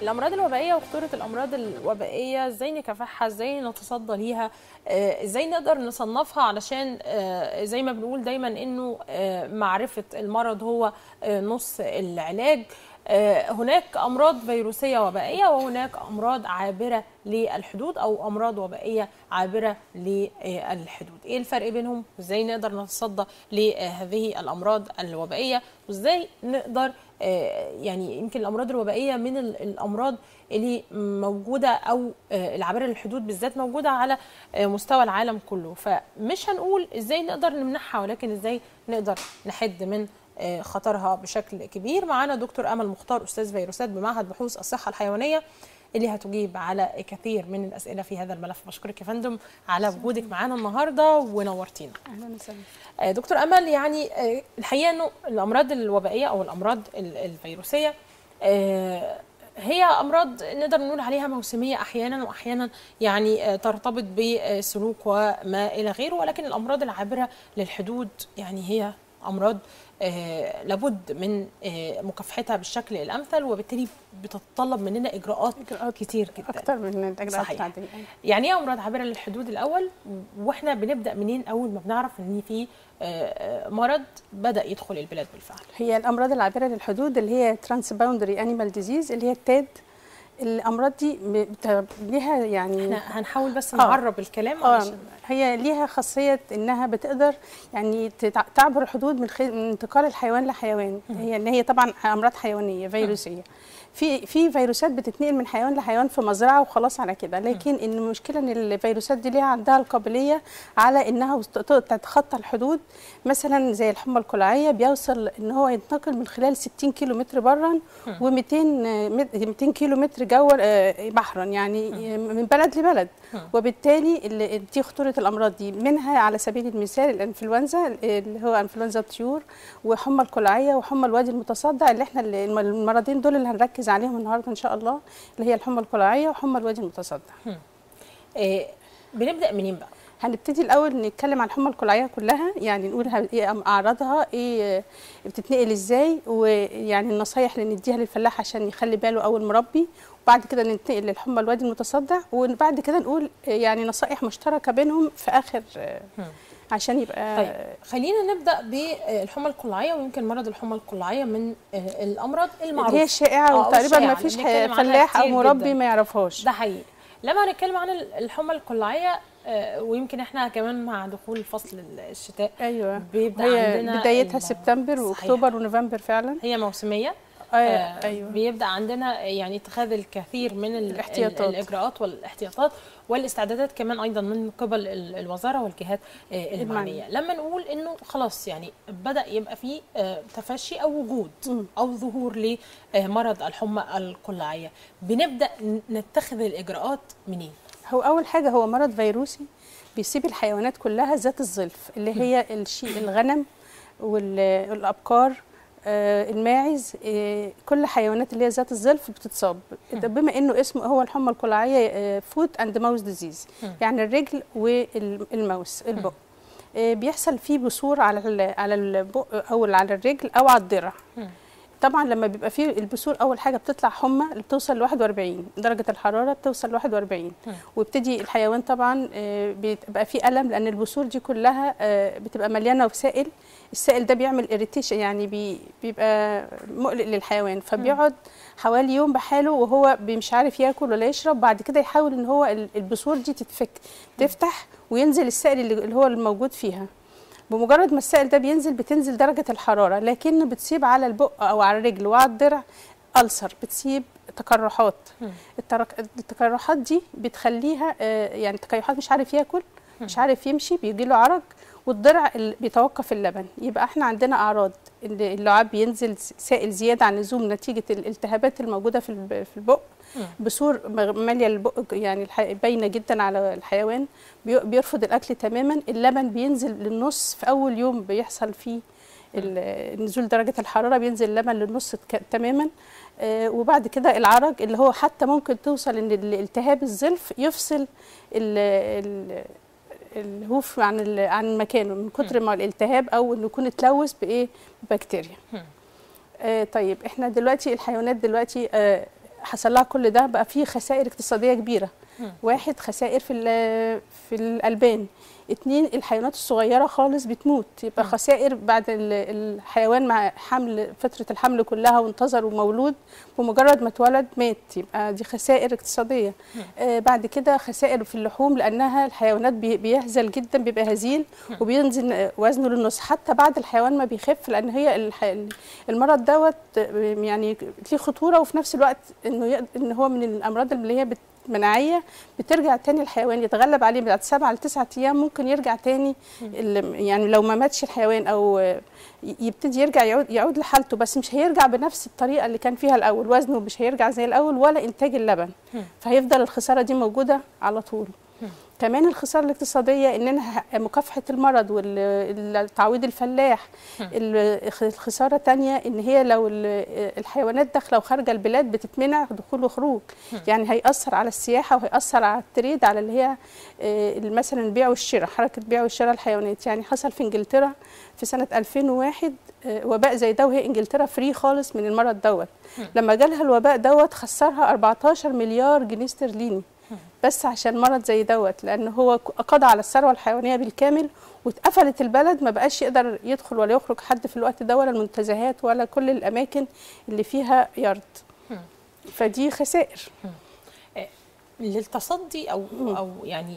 الامراض الوبائيه وخطوره الامراض الوبائيه ازاي نكافحها ازاي نتصدى ليها آه، ازاي نقدر نصنفها علشان آه، زي ما بنقول دايما انه آه، معرفه المرض هو آه، نص العلاج آه، هناك امراض فيروسيه وبائيه وهناك امراض عابره للحدود او امراض وبائيه عابره للحدود ايه الفرق بينهم ازاي نقدر نتصدى لهذه الامراض الوبائيه وازاي نقدر آه، يعني يمكن الامراض الوبائيه من ال- الامراض اللي موجوده او آه، العابره للحدود بالذات موجوده على آه، مستوى العالم كله فمش هنقول ازاي نقدر نمنعها ولكن ازاي نقدر نحد من آه، خطرها بشكل كبير معانا دكتور امل مختار استاذ فيروسات بمعهد بحوث الصحه الحيوانيه اللي هتجيب على كثير من الاسئله في هذا الملف بشكرك يا فندم على وجودك معانا النهارده ونورتينا اهلا وسهلا آه، دكتور امل يعني آه، الحقيقه انه الامراض الوبائيه او الامراض ال- الفيروسيه آه، هي امراض نقدر نقول عليها موسميه احيانا واحيانا يعني آه، ترتبط بسلوك وما الى غيره ولكن الامراض العابره للحدود يعني هي امراض آه، لابد من آه، مكافحتها بالشكل الامثل وبالتالي بتتطلب مننا اجراءات اجراءات كتير جدا اكتر من الاجراءات صحيح. العاديه يعني ايه امراض عابره للحدود الاول واحنا بنبدا منين اول ما بنعرف ان في آه، آه، مرض بدا يدخل البلاد بالفعل هي الامراض العابره للحدود اللي هي ترانس باوندري انيمال ديزيز اللي هي التاد الامراض دي بت- ليها يعني احنا هنحاول بس آه. نعرب الكلام اه علشان هي ليها خاصيه انها بتقدر يعني تتع- تعبر الحدود من, خل... من انتقال الحيوان لحيوان هي ان هي طبعا امراض حيوانيه فيروسيه في في فيروسات بتتنقل من حيوان لحيوان في مزرعه وخلاص على كده لكن ان المشكله ان الفيروسات دي ليها عندها القابليه على انها وست- تتخطى الحدود مثلا زي الحمى القلعيه بيوصل ان هو ينتقل من خلال 60 كيلو متر برا و200 200 كيلو متر جوا آه، بحرا يعني من بلد لبلد وبالتالي اللي- دي خطوره الامراض دي منها على سبيل المثال الانفلونزا اللي هو انفلونزا الطيور وحمى القلعيه وحمى الوادي المتصدع اللي احنا اللي- المرضين دول اللي هنركز عليهم النهارده ان شاء الله اللي هي الحمى القلعيه وحمى الوادي المتصدع آه، بنبدا منين بقى هنبتدي الاول نتكلم عن الحمى القلعيه كلها يعني نقول ه- ايه اعراضها ايه بتتنقل ازاي ويعني النصايح اللي نديها للفلاح عشان يخلي باله او المربي وبعد كده ننتقل للحمى الوادي المتصدع وبعد كده نقول يعني نصائح مشتركه بينهم في اخر عشان يبقى طيب خلينا نبدا بالحمى القلعيه ويمكن مرض الحمى القلعيه من آه، الامراض المعروفه اللي هي الشائعه آه، أو وتقريبا الشائعة ما فيش اللي بنتكلم عنها فلاح او كتير مربي جداً. ما يعرفهاش ده حقيقي لما هنتكلم عن الحمى القلعيه آه، ويمكن احنا كمان مع دخول فصل الشتاء ايوه بيبدا هي عندنا بدايتها ال- سبتمبر صحيح. واكتوبر ونوفمبر فعلا هي موسميه آه آه، ايوه بيبدا عندنا يعني اتخاذ الكثير من ال- الاحتياطات. ال- الاجراءات والاحتياطات والاستعدادات كمان ايضا من قبل ال- الوزاره والجهات آه، المعنيه لما نقول انه خلاص يعني بدا يبقى في آه، تفشي او وجود مم. او ظهور لمرض الحمى القلعيه بنبدا ن- نتخذ الاجراءات منين هو اول حاجه هو مرض فيروسي بيصيب الحيوانات كلها ذات الظلف اللي هي الشيء الغنم وال- والابقار آه، الماعز آه، كل حيوانات اللي هي ذات الظلف بتتصاب بما انه اسمه هو الحمى القلعيه فوت اند ماوس ديزيز مم. يعني الرجل والماوس البق آه، بيحصل فيه بثور على ال- على البق او على الرجل او على الضرع مم. طبعا لما بيبقى فيه البثور اول حاجه بتطلع حمى اللي بتوصل ل 41 درجه الحراره بتوصل ل 41 مم. ويبتدي الحيوان طبعا آه، بيبقى فيه الم لان البثور دي كلها آه، بتبقى مليانه بسائل السائل ده بيعمل اريتيشن يعني بي بيبقى مقلق للحيوان فبيقعد حوالي يوم بحاله وهو بي- مش عارف ياكل ولا يشرب بعد كده يحاول ان هو ال- البثور دي تتفك تفتح وينزل السائل اللي اللي هو الموجود فيها بمجرد ما السائل ده بينزل بتنزل درجة الحرارة لكن بتصيب على البق أو على الرجل وعلى الضرع ألسر بتصيب تقرحات مم. الترك- التقرحات دي بتخليها آه، يعني تقرحات مش عارف ياكل مش عارف يمشي بيجي له عرج والضرع ال- بيتوقف اللبن يبقى احنا عندنا اعراض ان اللعاب بينزل س- سائل زياده عن اللزوم نتيجه الالتهابات الموجوده في الب- في البق مم. بثور مغ- ماليه البق يعني الح- باينه جدا على الحيوان بي- بيرفض الاكل تماما اللبن بينزل للنص في اول يوم بيحصل فيه ال- نزول درجه الحراره بينزل اللبن للنص ك- تماما آه، وبعد كده العرج اللي هو حتى ممكن توصل ان الالتهاب الظلف يفصل ال ال الهوف عن ال- عن مكانه من كتر ما الالتهاب او انه يكون اتلوث بايه بكتيريا مم. آه طيب احنا دلوقتي الحيوانات دلوقتي آه حصل لها كل ده بقى في خسائر اقتصاديه كبيره مم. واحد خسائر في ال- في الالبان اتنين الحيوانات الصغيره خالص بتموت يبقى مم. خسائر بعد ال- الحيوان مع حمل فتره الحمل كلها وانتظر ومولود بمجرد ما اتولد مات يبقى دي خسائر اقتصاديه مم. آه بعد كده خسائر في اللحوم لانها الحيوانات بي- بيهزل جدا بيبقى هزيل مم. وبينزل آه، وزنه للنص حتى بعد الحيوان ما بيخف لان هي الح- المرض دوت آه، يعني ليه خطوره وفي نفس الوقت انه يق- ان هو من الامراض اللي هي بت مناعيه بترجع تاني الحيوان يتغلب عليه بعد سبعة لتسعة ايام ممكن يرجع تاني ال- يعني لو ما ماتش الحيوان او آه، ي- يبتدي يرجع يعود, يعود لحالته بس مش هيرجع بنفس الطريقه اللي كان فيها الاول وزنه مش هيرجع زي الاول ولا انتاج اللبن مم. فهيفضل الخساره دي موجوده على طول مم. كمان الخساره الاقتصاديه اننا ه- مكافحه المرض والتعويض الفلاح مم. ال- الخساره تانية ان هي لو ال- الحيوانات داخله وخارجه البلاد بتتمنع دخول وخروج مم. يعني هيأثر على السياحه وهيأثر على التريد على اللي هي آه، مثلا البيع والشراء حركه البيع والشراء الحيوانات يعني حصل في انجلترا في سنه 2001 آه، وباء زي ده وهي انجلترا فري خالص من المرض دوت مم. لما جالها الوباء دوت خسرها 14 مليار جنيه استرليني مم. بس عشان مرض زي دوت لان هو ك- قضى على الثروه الحيوانيه بالكامل واتقفلت البلد ما بقاش يقدر يدخل ولا يخرج حد في الوقت ده ولا المنتزهات ولا كل الاماكن اللي فيها يرد مم. فدي خسائر للتصدي او مم. او يعني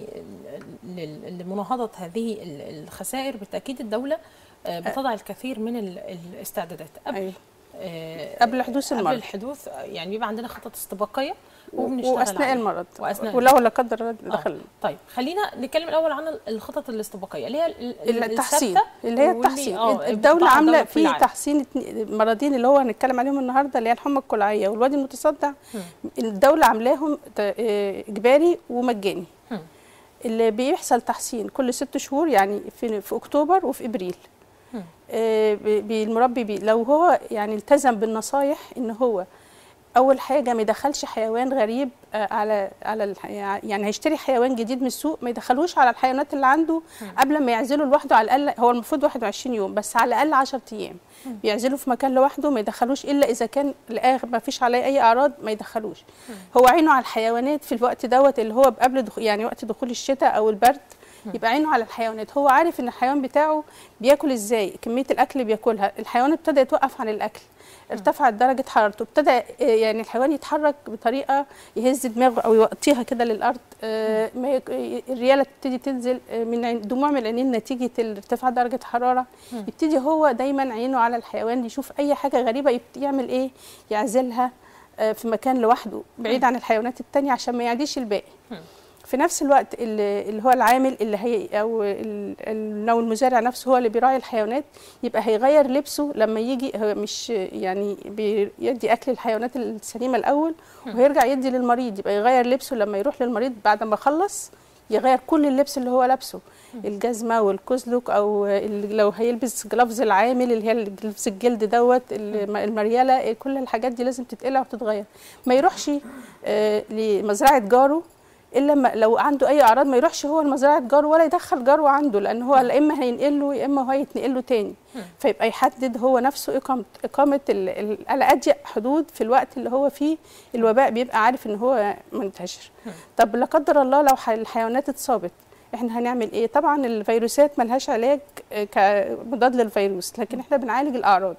لل- لمناهضه هذه ال- الخسائر بالتاكيد الدوله آه، بتضع الكثير من ال- الاستعدادات قبل أيوة. آه، قبل حدوث قبل المرض الحدوث آه، يعني بيبقى عندنا خطط استباقيه وبنشتغل واثناء عليها. المرض وأثناء ولو لا قدر الله دخل طيب خلينا نتكلم الاول عن الخطط الاستباقيه اللي هي ال- ال- التحسين الثابتة اللي هي واللي- التحسين آه، الدولة بتطبق عاملة في في العالم. تحسين اتنين- مرضين اللي هو هنتكلم عليهم النهارده اللي هي الحمى الكلعية والوادي المتصدع مم. الدولة عاملاهم ت- آه، إجباري ومجاني مم. اللي بيحصل تحسين كل ست شهور يعني في, في أكتوبر وفي إبريل مم. آه، بي- بي- المربي بي لو هو يعني التزم بالنصايح ان هو اول حاجه ما يدخلش حيوان غريب آه، على على الح- يعني هيشتري حيوان جديد من السوق ما يدخلوش على الحيوانات اللي عنده قبل ما يعزله لوحده على الاقل هو المفروض 21 يوم بس على الاقل 10 ايام بيعزله في مكان لوحده ما يدخلوش الا اذا كان لقاه ما فيش عليه اي اعراض ما يدخلوش هو عينه على الحيوانات في الوقت دوت اللي هو قبل دخول يعني وقت دخول الشتاء او البرد يبقى عينه على الحيوانات هو عارف ان الحيوان بتاعه بياكل ازاي كميه الاكل اللي بياكلها الحيوان ابتدى يتوقف عن الاكل ارتفعت درجه حرارته ابتدى آه، يعني الحيوان يتحرك بطريقه يهز دماغه او يوطيها كده للارض آه، ما يك- الرياله تبتدي تنزل آه، من عين- دموع من العينين نتيجه ارتفاع درجه حراره يبتدي هو دايما عينه على الحيوان يشوف اي حاجه غريبه يبت- يعمل ايه يعزلها آه، في مكان لوحده بعيد عن الحيوانات التانية عشان ما يعديش الباقي في نفس الوقت اللي اللي هو العامل اللي هي او ال- ال- لو المزارع نفسه هو اللي بيراعي الحيوانات يبقى هيغير لبسه لما يجي هو مش يعني بيدي اكل الحيوانات السليمه الاول وهيرجع يدي للمريض يبقى يغير لبسه لما يروح للمريض بعد ما خلص يغير كل اللبس اللي هو لابسه الجزمه والكزلك او ال- لو هيلبس جلافز العامل اللي هي لبس الجلد دوت الم- المرياله كل الحاجات دي لازم تتقلع وتتغير ما يروحش آه، لمزرعه جاره الا لما لو عنده اي اعراض ما يروحش هو لمزرعه جاره ولا يدخل جاره عنده لان هو لا اما هينقل له يا اما هو هيتنقل له تاني فيبقى يحدد هو نفسه اقامه اقامه ال- ال- على اضيق حدود في الوقت اللي هو فيه الوباء بيبقى عارف ان هو منتشر طب لا قدر الله لو ح- الحيوانات اتصابت احنا هنعمل ايه طبعا الفيروسات ملهاش علاج آه، كمضاد للفيروس لكن احنا بنعالج الاعراض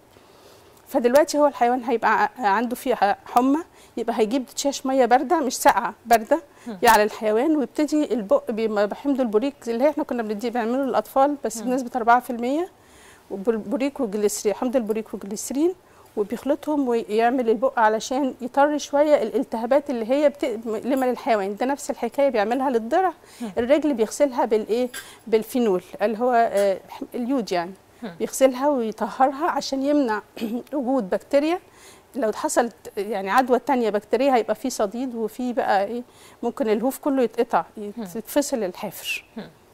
فدلوقتي هو الحيوان هيبقى ع- عنده فيه حمى يبقى هيجيب تشاش ميه بارده مش ساقعه بارده على الحيوان ويبتدي البق بي- بحمض البوريك اللي هي احنا كنا بنديه بنعمله للاطفال بس بنسبه 4% وبوريك وجليسرين حمض البوريك وجليسرين وبيخلطهم ويعمل البق علشان يطر شويه الالتهابات اللي هي بتلم للحيوان ده نفس الحكايه بيعملها للضرع الرجل بيغسلها بالايه بالفينول اللي هو آه، اليود يعني بيغسلها ويطهرها عشان يمنع وجود بكتيريا لو حصلت يعني عدوى تانية بكتيريا هيبقى في صديد وفي بقى ايه ممكن الهوف كله يتقطع يتفصل الحافر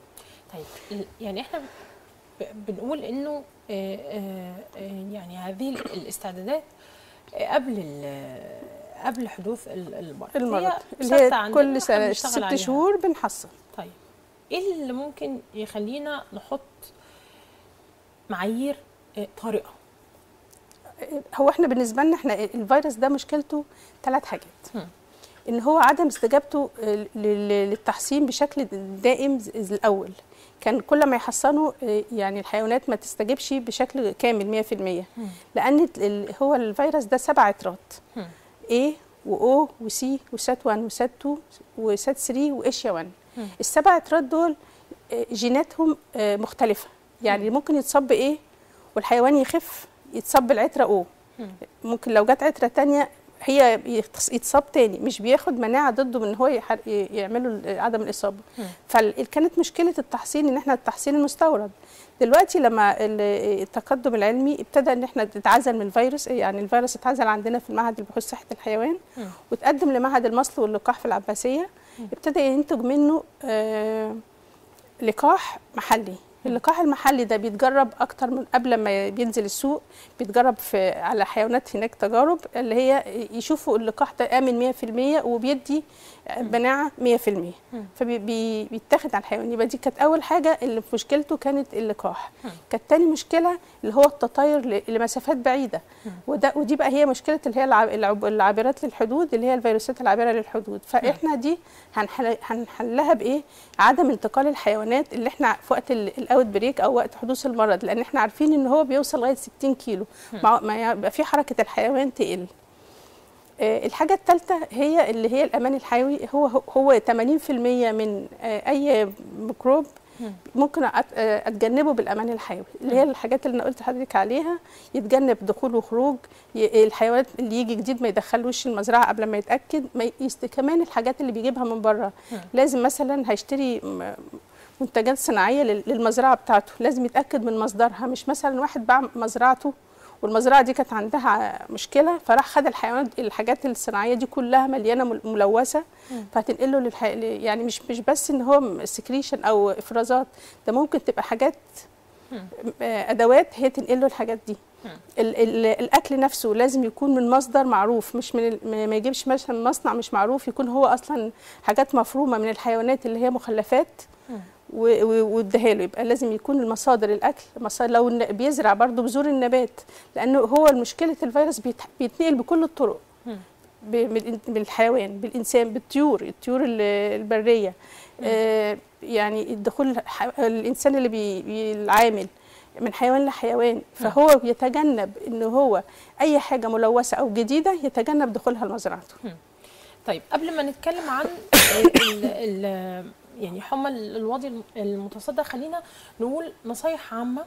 طيب ال- يعني احنا ب- بنقول انه آه، آه، آه، يعني هذه ال- الاستعدادات آه، قبل ال- قبل حدوث ال- المرض المرض هي اللي ثابتة هي عندنا كل وإحنا سنة بنشتغل ست عليها. شهور بنحصل طيب ايه اللي ممكن يخلينا نحط معايير آه، طارئه هو احنا بالنسبه لنا احنا الفيروس ده مشكلته ثلاث حاجات هم. ان هو عدم استجابته آه، لل- للتحصين بشكل دائم ز- ز- الاول كان كل ما يحصنوا آه، يعني الحيوانات ما تستجيبش بشكل كامل 100% لان ال- ال- هو الفيروس ده سبع عطرات هم. A و O و C و سات 1 و سات 2 و سات 3 وإيشيا 1 هم. السبع عطرات دول آه، جيناتهم آه، مختلفة يعني ممكن يتصاب بإيه والحيوان يخف يتصاب بالعترة O هم. ممكن لو جت عترة تانية هي يتص- يتصاب تاني مش بياخد مناعة ضده من ان هو يحر- ي- يعملوا ال- عدم الإصابة هم. فكانت مشكلة التحصين ان احنا التحصين المستورد دلوقتي لما ال- التقدم العلمي ابتدى ان احنا نتعزل من الفيروس يعني الفيروس اتعزل عندنا في المعهد البحوث صحة الحيوان مم. وتقدم لمعهد المصل واللقاح في العباسية ابتدى ينتج منه آه، لقاح محلي اللقاح المحلي ده بيتجرب اكتر من قبل ما بينزل السوق بيتجرب في على حيوانات هناك تجارب اللي هي يشوفوا اللقاح ده امن 100% وبيدي مناعه 100% فبيتاخد على الحيوان يبقى دي كانت اول حاجه اللي في مشكلته كانت اللقاح كانت تاني مشكله اللي هو التطاير ل- لمسافات بعيده وده ودي بقى هي مشكله اللي هي الع- العب- العابرات للحدود اللي هي الفيروسات العابره للحدود فاحنا دي هنحل هنحلها بايه عدم انتقال الحيوانات اللي احنا في وقت ال- الاوت بريك او وقت حدوث المرض لان احنا عارفين ان هو بيوصل لغايه 60 كيلو مع ما يبقى في حركه الحيوان تقل آه، الحاجة الثالثة هي اللي هي الأمان الحيوي هو هو 80% من آه، أي ميكروب ممكن أت- آه، أتجنبه بالأمان الحيوي اللي هي الحاجات اللي أنا قلت لحضرتك عليها يتجنب دخول وخروج ي- الحيوانات اللي يجي جديد ما يدخلوش المزرعة قبل ما يتأكد ما ي- يست كمان الحاجات اللي بيجيبها من بره لازم مثلا هيشتري م- منتجات صناعية لل- للمزرعة بتاعته لازم يتأكد من مصدرها مش مثلا واحد باع مزرعته والمزرعه دي كانت عندها مشكله فراح خد الحيوانات الحاجات الصناعيه دي كلها مليانه مل- ملوثه فهتنقله للح... يعني مش مش بس ان هو سكريشن او افرازات ده ممكن تبقى حاجات آه، ادوات هي تنقله الحاجات دي ال ال الاكل نفسه لازم يكون من مصدر معروف مش من ال- ما ما يجيبش مثلا مصنع مش معروف يكون هو اصلا حاجات مفرومه من الحيوانات اللي هي مخلفات و- و- واديها له يبقى لازم يكون المصادر الاكل مصادر لو الن- بيزرع برضه بذور النبات لانه هو مشكله الفيروس بيت- بيتنقل بكل الطرق ب- بال- بالحيوان بالانسان بالطيور الطيور ال- البريه آه يعني الدخول الح- الانسان اللي بي- بيعامل من حيوان لحيوان فهو بيتجنب ان هو اي حاجه ملوثه او جديده يتجنب دخولها لمزرعته طيب قبل ما نتكلم عن ال ال يعني حمى الوادي المتصدع خلينا نقول نصايح عامه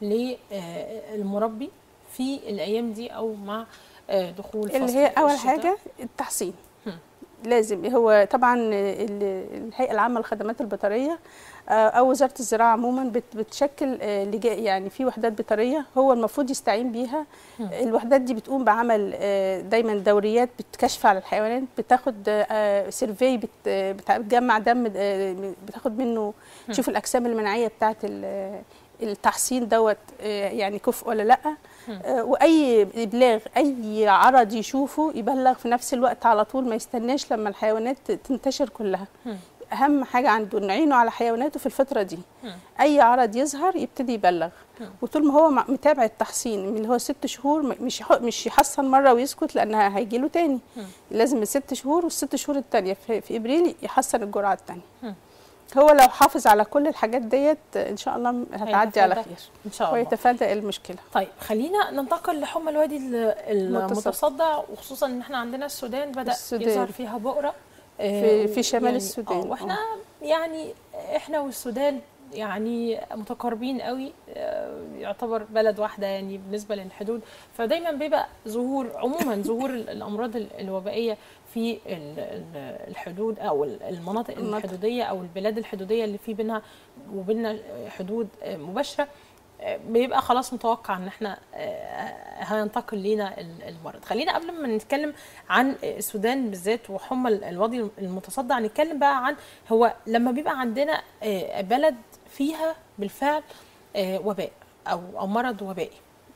للمربي في الايام دي او مع آه، دخول اللي فصل هي اول الشتاء. حاجه التحصين هم. لازم هو طبعا ال- الهيئه العامه للخدمات البيطريه آه، او وزاره الزراعه عموما بت- بتشكل آه، لجا يعني في وحدات بيطريه هو المفروض يستعين بيها هم. الوحدات دي بتقوم بعمل آه، دايما دوريات بتكشف على الحيوانات بتاخد آه، سيرفي بت- بتجمع دم آه، بتاخد منه تشوف الاجسام المناعيه بتاعه ال- التحصين دوت آه، يعني كفء ولا لا آه، واي ابلاغ اي عرض يشوفه يبلغ في نفس الوقت على طول ما يستناش لما الحيوانات تنتشر كلها مم. اهم حاجه عنده نعينه على حيواناته في الفتره دي مم. اي عرض يظهر يبتدي يبلغ وطول ما هو مع- متابع التحصين من اللي هو ست شهور م- مش يح- مش يحصن مره ويسكت لانها هيجي له تاني لازم الست شهور والست شهور التانيه في, في ابريل يحصن الجرعه التانيه مم. هو لو حافظ على كل الحاجات ديت ان شاء الله هتعدي على هيتفادى خير ان شاء الله ويتفادى المشكله طيب خلينا ننتقل لحمى الوادي ال- المتصدع وخصوصا ان احنا عندنا السودان بدا السودان. يظهر فيها بؤره آه، في- في شمال يعني- السودان. آه، واحنا يعني احنا والسودان يعني متقاربين قوي آه، يعتبر بلد واحده يعني بالنسبه للحدود فدايما بيبقى ظهور عموما ظهور ال- الامراض ال- الوبائيه في ال- ال- الحدود او ال- المناطق المناطق. الحدوديه او البلاد الحدوديه اللي في بينها وبيننا حدود آه، مباشره آه، بيبقى خلاص متوقع ان احنا آه، هينتقل لينا ال- المرض خلينا قبل ما نتكلم عن السودان بالذات وحمى ال- الوادي المتصدع نتكلم بقى عن هو لما بيبقى عندنا آه، بلد فيها بالفعل آه، وباء او او مرض وبائي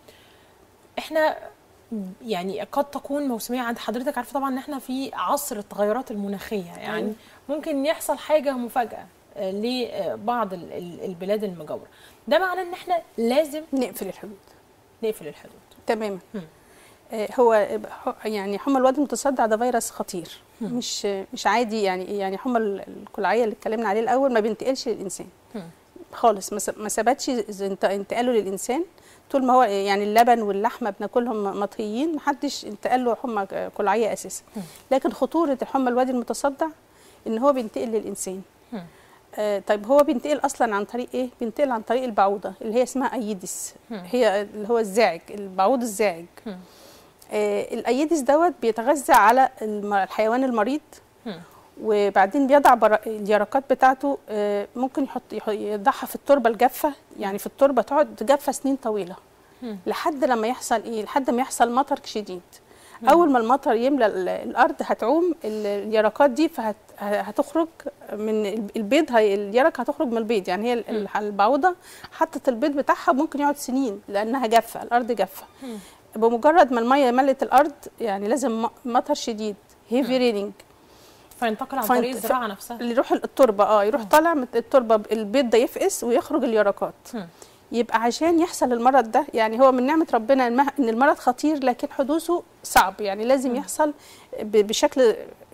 احنا يعني قد تكون موسميه عند حضرتك عارفه طبعا ان احنا في عصر التغيرات المناخيه يعني أيوة. ممكن يحصل حاجه مفاجاه آه، لبعض ال- ال- البلاد المجاوره ده معناه ان احنا لازم نقفل الحدود نقفل الحدود تماما مم. آه، هو يعني حمى الوادي المتصدع ده فيروس خطير مش مش عادي يعني يعني حمى الكلعيه اللي اتكلمنا عليه الاول ما بينتقلش للانسان خالص ما س- ما ثبتش انت- انتقاله للانسان طول ما هو يعني اللبن واللحمه بناكلهم مطهيين محدش انتقال له حمى كلعيه اساسا لكن خطوره الحمى الوادي المتصدع ان هو بينتقل للانسان مم. آه طيب هو بينتقل اصلا عن طريق ايه بينتقل عن طريق البعوضه اللي هي اسمها ايدس مم. هي اللي هو الزاعج البعوض الزاعج مم. آه الايدس دوت بيتغذى على الم- الحيوان المريض مم. وبعدين بيضع بر- اليرقات بتاعته آه، ممكن يحط يح- يضعها في التربه الجافه يعني في التربه تقعد جافه سنين طويله مم. لحد لما يحصل ايه لحد ما يحصل مطر شديد اول ما المطر يملى ال- الارض هتعوم ال- اليرقات دي فهتخرج من ال- البيض هي اليرق هتخرج من البيض يعني هي ال- ال- البعوضه حطت البيض بتاعها ممكن يقعد سنين لانها جافه الارض جافه مم. بمجرد ما الميه ملت الارض يعني لازم م- مطر شديد هيفي ريننج فينتقل عن فانت- طريق الزراعه نفسها اللي يروح التربه اه يروح طالع من التربه البيض ده يفقس ويخرج اليرقات مم. يبقى عشان يحصل المرض ده يعني هو من نعمه ربنا المه- ان المرض خطير لكن حدوثه صعب يعني لازم يحصل ب- بشكل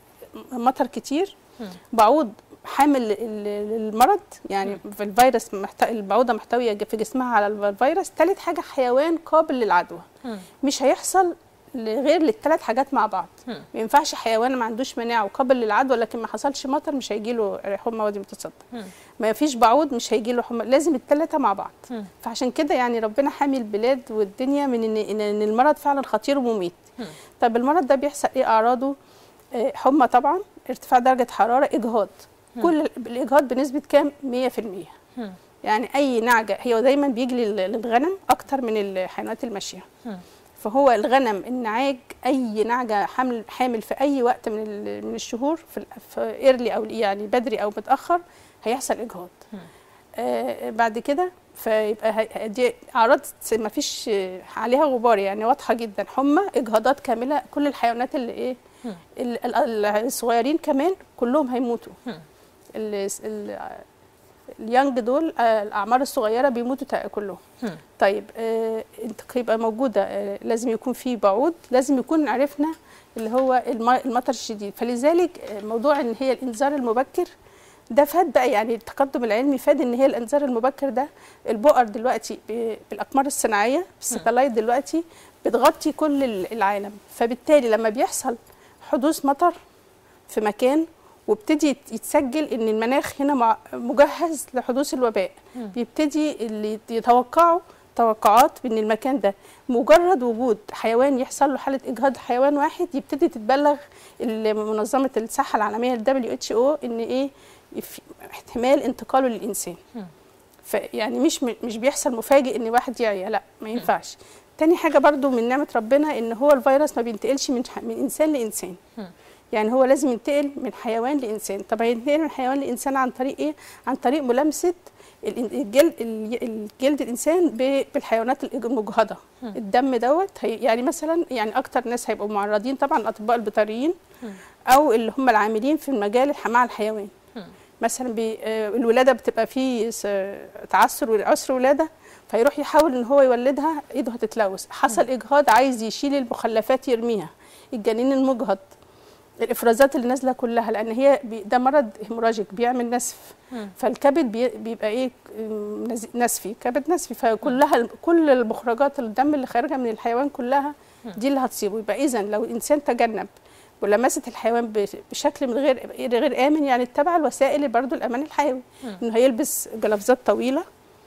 مطر كتير مم. بعوض حامل ال- للمرض يعني في الفيروس محت... البعوضه محتويه في جسمها على الفيروس ثالث حاجه حيوان قابل للعدوى مم. مش هيحصل غير للثلاث حاجات مع بعض مم. ما ينفعش حيوان ما عندوش مناعه وقابل للعدوى لكن ما حصلش مطر مش هيجي له حمى وادي متصدع مم. ما فيش بعوض مش هيجي له حمى لازم الثلاثه مع بعض مم. فعشان كده يعني ربنا حامي البلاد والدنيا من ان ان إن المرض فعلا خطير ومميت مم. طب المرض ده بيحصل ايه اعراضه آه، حمى طبعا ارتفاع درجه حراره اجهاض كل ال- الاجهاض بنسبه كام 100% مم. يعني اي نعجه هي دايما بيجي لل- للغنم اكتر من الحيوانات الماشيه مم. فهو الغنم النعاج اي نعجه حامل حامل في اي وقت من ال- من الشهور في, ال- في ايرلي او يعني بدري او متاخر هيحصل اجهاض مم. آه بعد كده فيبقى هي- دي اعراض ما فيش عليها غبار يعني واضحه جدا حمى اجهاضات كامله كل الحيوانات اللي ايه مم. ال- ال- الصغيرين كمان كلهم هيموتوا مم. ال- ال- اليانج دول آه، الاعمار الصغيره بيموتوا تق- كلهم مم. طيب آه، انت يبقى موجوده آه، لازم يكون في بعوض لازم يكون عرفنا اللي هو الم- المطر الشديد فلذلك آه، موضوع ان هي الانذار المبكر ده فاد بقى يعني التقدم العلمي فاد ان هي الانذار المبكر ده البؤر دلوقتي ب- بالاقمار الصناعيه الساتلايت دلوقتي بتغطي كل ال- العالم فبالتالي لما بيحصل حدوث مطر في مكان وابتدي يت- يتسجل ان المناخ هنا مع- مجهز لحدوث الوباء مم. بيبتدي اللي يتوقعوا توقعات بان المكان ده مجرد وجود حيوان يحصل له حاله اجهاض حيوان واحد يبتدي تتبلغ ال- منظمه الصحه العالميه ال WHO ان ايه في احتمال انتقاله للانسان مم. فيعني مش م- مش بيحصل مفاجئ ان واحد يعيا لا ما ينفعش تاني حاجه برضو من نعمه ربنا ان هو الفيروس ما بينتقلش من ح- من انسان لانسان مم. يعني هو لازم ينتقل من حيوان لانسان طب هينتقل من حيوان لانسان عن طريق ايه عن طريق ملامسه ال- الجلد الجلد الانسان ب- بالحيوانات الإج- المجهضه مم. الدم دوت هي يعني مثلا يعني اكتر ناس هيبقوا معرضين طبعا الاطباء البيطريين مم. او اللي هم العاملين في المجال الح- مع الحيوان مم. مثلا بي آه، الولاده بتبقى فيه س- تعثر عسر ولاده فيروح يحاول ان هو يولدها ايده هتتلوث حصل اجهاض عايز يشيل المخلفات يرميها الجنين المجهض الافرازات اللي نازله كلها لان هي بي ده مرض هيموراجيك بيعمل نسف مم. فالكبد بي بيبقى ايه م- نز- نسفي كبد نسفي فكلها كل المخرجات الدم اللي خارجه من الحيوان كلها دي اللي هتصيبه يبقى اذا لو الانسان تجنب ملامسه الحيوان ب- بشكل من غير غير امن يعني اتبع الوسائل برضو الامان الحيوي مم. انه هيلبس جلافزات طويله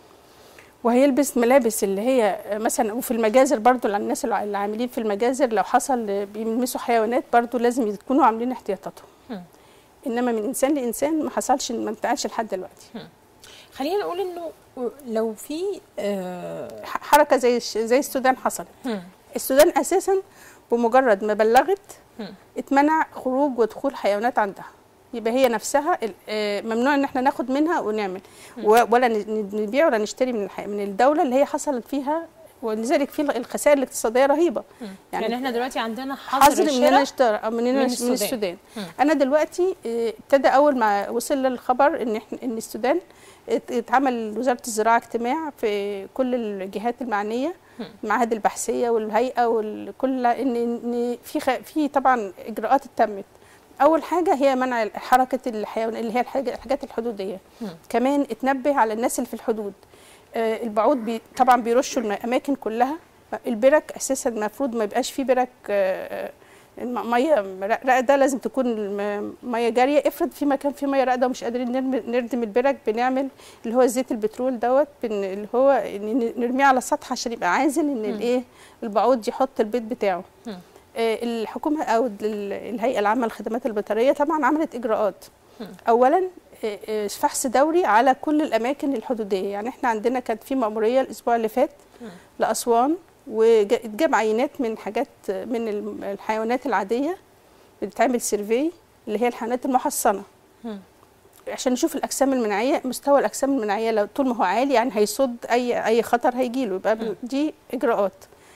وهيلبس ملابس اللي هي مثلا وفي المجازر برضو الناس الع- اللي عاملين في المجازر لو حصل بيلمسوا حيوانات برضو لازم يكونوا عاملين احتياطاتهم مم. انما من انسان لانسان ما حصلش ما انتقلش لحد دلوقتي خلينا نقول انه لو في آه، ح- حركه زي الش- زي السودان حصلت مم. السودان اساسا بمجرد ما بلغت مم. اتمنع خروج ودخول حيوانات عندها يبقى هي نفسها ال- آه، ممنوع ان احنا ناخد منها ونعمل و- ولا ن- نبيع ولا نشتري من الحي... من الدوله اللي هي حصلت فيها ولذلك في الخسائر الاقتصاديه رهيبه مم. يعني يعني احنا دلوقتي عندنا حظر حظر من الشراء انا اشترى أو من, من من السودان. السودان, السودان. مم. انا دلوقتي آه، ابتدى اول ما وصل للخبر ان احنا ان السودان ات- اتعمل وزاره الزراعه اجتماع في كل الجهات المعنيه المعاهد البحثيه والهيئه وكل ان ان في خ- في طبعا اجراءات اتمت اول حاجه هي منع حركه الحيوان اللي هي الحاجة- الحاجات الحدوديه كمان اتنبه على الناس اللي في الحدود آه، البعوض بي طبعا بيرشوا الاماكن كلها البرك اساسا المفروض ما يبقاش فيه برك آه، الم- ميه راقده لازم تكون الم- ميه جاريه افرض في مكان فيه ميه راقده ومش قادرين نرمي نردم البرك بنعمل اللي هو زيت البترول دوت بن- اللي هو إن نرميه على السطح عشان يبقى عازل ان الايه البعوض يحط البيض بتاعه مم. آه، الحكومه او ال- الهيئه العامه للخدمات البيطريه طبعا عملت اجراءات مم. اولا آه، آه، فحص دوري على كل الاماكن الحدوديه يعني احنا عندنا كانت في مأموريه الاسبوع اللي فات مم. لاسوان واتجاب عينات من حاجات من الم- الحيوانات العاديه بتتعمل سيرفي اللي هي الحيوانات المحصنه مم. عشان نشوف الاجسام المناعيه مستوى الاجسام المناعيه لو طول ما هو عالي يعني هيصد اي اي خطر هيجيله يبقى مم. دي اجراءات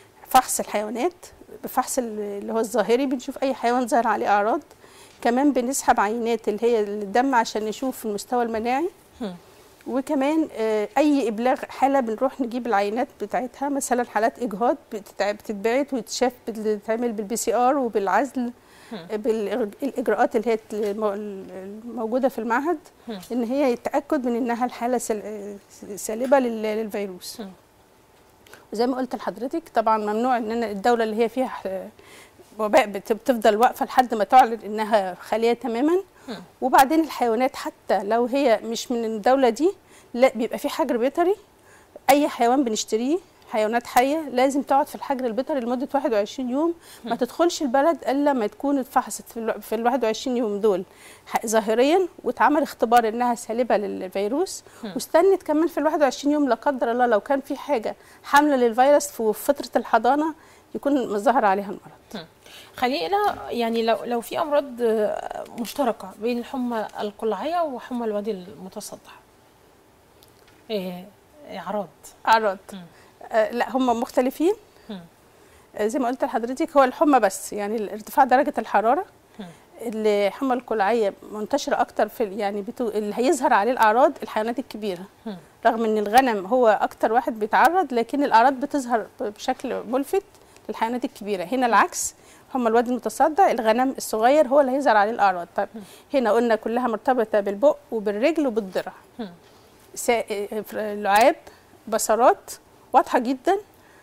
فحص الحيوانات بفحص ال- اللي هو الظاهري بنشوف اي حيوان ظاهر عليه اعراض كمان بنسحب عينات اللي هي الدم عشان نشوف المستوى المناعي مم. وكمان آه، اي ابلاغ حاله بنروح نجيب العينات بتاعتها مثلا حالات اجهاض بتتع- بتتبعت ويتشاف بتتعمل بالبي سي ار وبالعزل مم. بالاجراءات اللي هي المو- الموجوده في المعهد مم. ان هي يتاكد من انها الحاله سل- سالبه لل- للفيروس مم. وزي ما قلت لحضرتك طبعا ممنوع ان أنا الدوله اللي هي فيها آه، وباء بت- بتفضل واقفه لحد ما تعلن انها خاليه تماما مم. وبعدين الحيوانات حتى لو هي مش من الدوله دي لا بيبقى في حجر بيطري اي حيوان بنشتريه حيوانات حيه لازم تقعد في الحجر البيطري لمده 21 يوم ما تدخلش البلد الا ما تكون اتفحصت في ال في ال 21 يوم دول ح- ظاهريا واتعمل اختبار انها سالبه للفيروس واستنت كمان في ال 21 يوم لا قدر الله لو كان في حاجه حامله للفيروس في فتره الحضانه يكون ظهر عليها المرض خلينا يعني لو لو في امراض آه، مشتركه بين الحمى القلعيه وحمى الوادي المتصدع ايه اعراض اعراض مم. آه لا هم مختلفين مم. آه زي ما قلت لحضرتك هو الحمى بس يعني ارتفاع درجه الحراره مم. الحمى القلعيه منتشره اكتر في ال- يعني بتو... اللي هيظهر عليه الاعراض الحيوانات الكبيره مم. رغم ان الغنم هو اكتر واحد بيتعرض لكن الاعراض بتظهر بشكل ملفت للحيوانات الكبيره هنا العكس هم الوادي المتصدع الغنم الصغير هو اللي هيظهر عليه الاعراض طيب هنا قلنا كلها مرتبطه بالبق وبالرجل وبالضلع مم. سا- لعاب بصرات واضحه جدا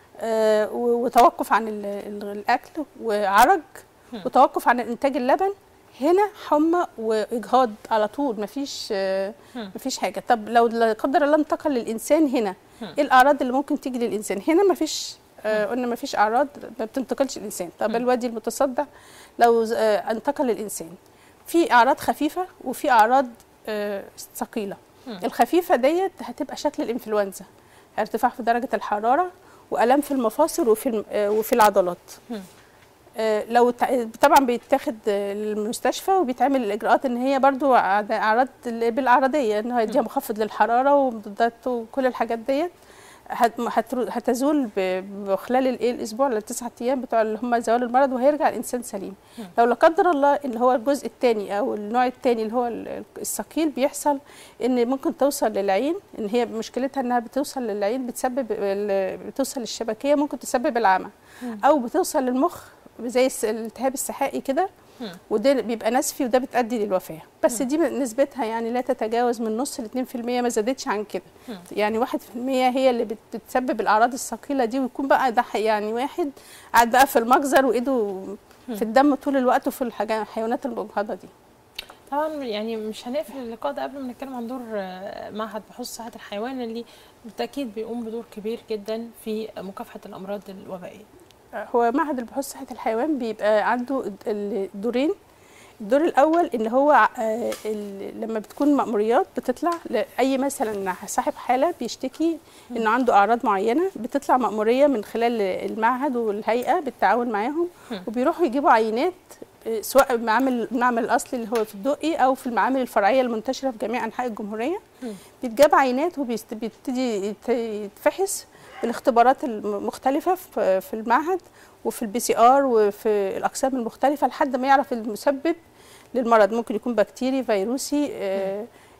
آه، و- وتوقف عن ال- ال- الاكل وعرج مم. وتوقف عن انتاج اللبن هنا حمى واجهاض على طول مفيش آه، مم. مفيش حاجه طب لو لا قدر الله انتقل للانسان هنا مم. ايه الاعراض اللي ممكن تيجي للانسان هنا مفيش آه، قلنا مفيش اعراض ما بتنتقلش للانسان طب مم. الوادي المتصدع لو ز- آه، انتقل للانسان في اعراض خفيفه وفي اعراض آه، ثقيله مم. الخفيفه ديت هتبقى شكل الانفلونزا ارتفاع في درجه الحراره والام في المفاصل وفي الم- آه، وفي العضلات مم. آه، لو تع- طبعا بيتاخد آه، المستشفى وبيتعمل الاجراءات ان هي برضو أعد- اعراض ال- بالاعراضيه ان هو يديها مخفض للحراره ومضادات وكل الحاجات ديت هت- هترو- هتزول ب- بخلال الايه الاسبوع للتسعة ايام بتوع اللي هم زوال المرض وهيرجع الانسان سليم مم. لو لا قدر الله اللي هو الجزء الثاني او النوع الثاني اللي هو ال- الثقيل بيحصل ان ممكن توصل للعين ان هي مشكلتها انها بتوصل للعين بتسبب ال- بتوصل للشبكيه ممكن تسبب العمى مم. او بتوصل للمخ زي الس- الالتهاب السحائي كده مم. وده بيبقى نسفي وده بتؤدي للوفاه بس دي نسبتها يعني لا تتجاوز من نص ل 2% ما زادتش عن كده مم. يعني 1% هي اللي بت- بتسبب الاعراض الثقيله دي ويكون بقى ده ح- يعني واحد قاعد بقى في المجزر وايده في الدم طول الوقت وفي الحاجات الحيوانات المجهضه دي طبعا يعني مش هنقفل اللقاء ده قبل ما نتكلم عن دور آه، معهد بحوث صحه الحيوان اللي بالتاكيد بيقوم بدور كبير جدا في مكافحه الامراض الوبائيه هو معهد البحوث صحة الحيوان بيبقى عنده ال- الدورين الدور الأول إن هو آه، ال- لما بتكون مأموريات بتطلع لأي مثلا صاحب حالة بيشتكي إنه عنده أعراض معينة بتطلع مأمورية من خلال المعهد والهيئة بالتعاون معاهم مم. وبيروحوا يجيبوا عينات آه، سواء معامل المعمل الأصلي اللي هو في الدقي أو في المعامل الفرعية المنتشرة في جميع أنحاء الجمهورية مم. بيتجاب عينات وبيبتدي يت- يتفحص بالاختبارات المختلفة في في المعهد وفي البي سي ار وفي الأقسام المختلفة لحد ما يعرف المسبب للمرض ممكن يكون بكتيري فيروسي آه،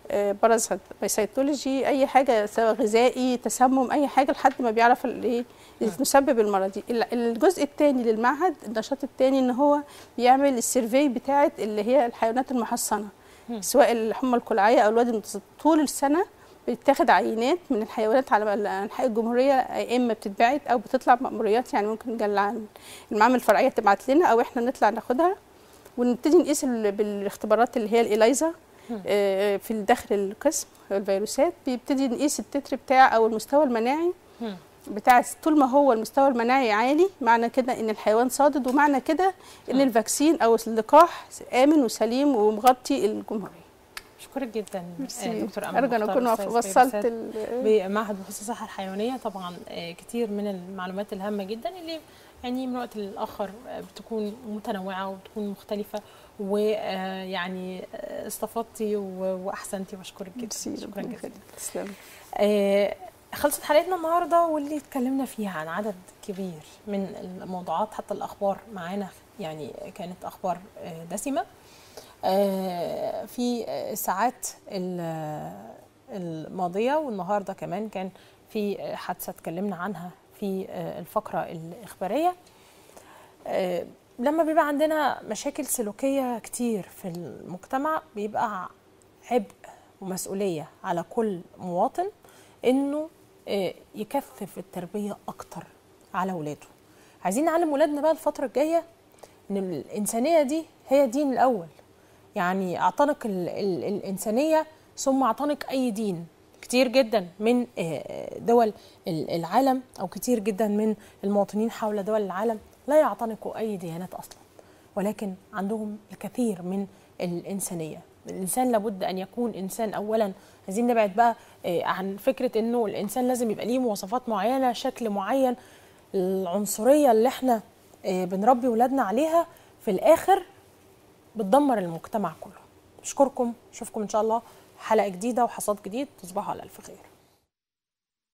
آه، بارازيت سيتولوجي اي حاجه سواء غذائي تسمم اي حاجه لحد ما بيعرف الايه المسبب المرضي ال- الجزء الثاني للمعهد النشاط الثاني ان هو بيعمل السيرفي بتاعه اللي هي الحيوانات المحصنه مم. سواء الحمى القلعيه او الوادي المتوسط طول السنه بتاخد عينات من الحيوانات على انحاء الجمهوريه يا اما بتتبعت او بتطلع مأموريات يعني ممكن نجلع المعامل الفرعيه تبعت لنا او احنا نطلع ناخدها ونبتدي نقيس ال- بالاختبارات اللي هي الإلايزا مم. آه، في داخل القسم الفيروسات بيبتدي نقيس التتر بتاع او المستوى المناعي مم. بتاع طول ما هو المستوى المناعي عالي معنى كده ان الحيوان صادد ومعنى كده ان مم. الفاكسين او اللقاح امن وسليم ومغطي الجمهوريه اشكرك جدا آه، ميرسي. دكتور امل ارجو ان مختار، اكون أستاذ وصلت فيروسات ال- بمعهد بحوث الصحه الحيوانيه طبعا آه، كتير من المعلومات الهامه جدا اللي يعني من وقت للاخر آه، بتكون متنوعه وبتكون مختلفه ويعني استفدتي و- واحسنتي واشكرك جدا ميرسي شكرا ربنا جدا يخليك. تسلمي آه، خلصت حلقتنا النهارده واللي اتكلمنا فيها عن عدد كبير من الموضوعات حتى الاخبار معانا يعني كانت اخبار آه، دسمه آه، في الساعات ال- الماضيه والنهارده كمان كان في حادثه اتكلمنا عنها في آه، الفقره الاخباريه آه، لما بيبقى عندنا مشاكل سلوكيه كتير في المجتمع بيبقى عبء ومسؤوليه على كل مواطن انه آه، يكثف التربيه اكتر على اولاده عايزين نعلم ولادنا بقى الفتره الجايه ان الانسانيه دي هي الدين الاول يعني اعتنق ال ال الانسانيه ثم اعتنق اي دين كتير جدا من آه، دول ال- العالم او كتير جدا من المواطنين حول دول العالم لا يعتنقوا اي ديانات اصلا ولكن عندهم الكثير من الانسانيه الانسان لابد ان يكون انسان اولا عايزين نبعد بقى آه، عن فكره انه الانسان لازم يبقى ليه مواصفات معينه شكل معين العنصريه اللي احنا آه، بنربي ولادنا عليها في الاخر بتدمر المجتمع كله اشكركم اشوفكم ان شاء الله حلقه جديده وحصاد جديد تصبحوا على الف خير